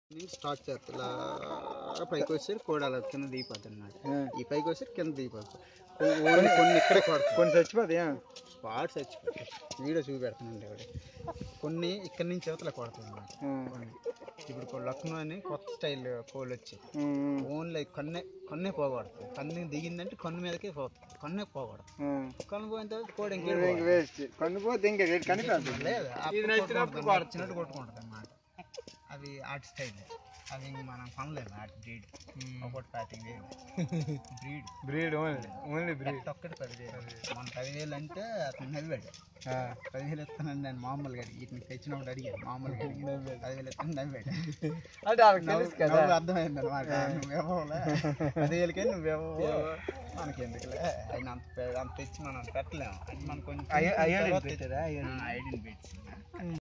నుంచి స్టార్ట్ చేస్తా ఇలా పైకి వచ్చి కోడి అలా కింద దిగిపోద్ది అన్నమాట ఈ పైకి వచ్చి కింద దిగిపోద్ది ఓన్లీ కొన్ని ఇక్కడే కొడతాయి కొన్ని చచ్చిపోతాయి స్పాట్స్ చచ్చిపోతాయి వీడియో చూపెడతానండి ఒకటి కొన్ని ఇక్కడి నుంచి అవతల కొడతాయి అన్నమాట కొన్ని ఇప్పుడు కొ- లక్నో అని కొత్త స్టైల్ కోళ్ళు వచ్చి ఓన్లీ కన్నే కన్నే పోగొడతాయి కన్ను దిగిందంటే కన్ను మీదకే పోతుంది కన్నే పోగొడతాయి కన్ను పోయిన తర్వాత కోడి ఇంకేం పోదు. వేస్ట్ కొన్ని పోతే ఇంకా రేటు కనిపిస్తుంది లేదు అప్పుడు కొట్టుకుంటుంది, వచ్చినట్టు కొట్టుకుంటుంది అన్నమాట అవి ఆర్ట్ స్టైల్ అవి ఇంక మనం కొనలేము ఆర్ట్ బ్రీడ్ ఒకటి పాతిక వేలు breed breed only only breed breed ఒక్కటి పదివేలు మన పదివేలు అంటే అతను నవ్వాడు పదివేలు ఇస్తానండి నేను మామూలుగా అడిగి వీటిని తెచ్చినప్పుడు అడిగాను మామూలుగా అడిగాను పదివేలు ఇస్తాను నవ్వాడు అంటే వాళ్ళకి నవ్వు తెలుసు కదా నవ్వు అర్థమైంది అనమాట నువ్వేమోలే పదివేలకే నువ్వేమో మనకి ఎందుకులే ఆయన అంత పె- అంత తెచ్చి మనం పెట్టలేము అది మనకు కొంచెం అయ్య- అయ్యో తర్వాత పెట్టారా? అయ్యో ఐడెంటి పెట్టి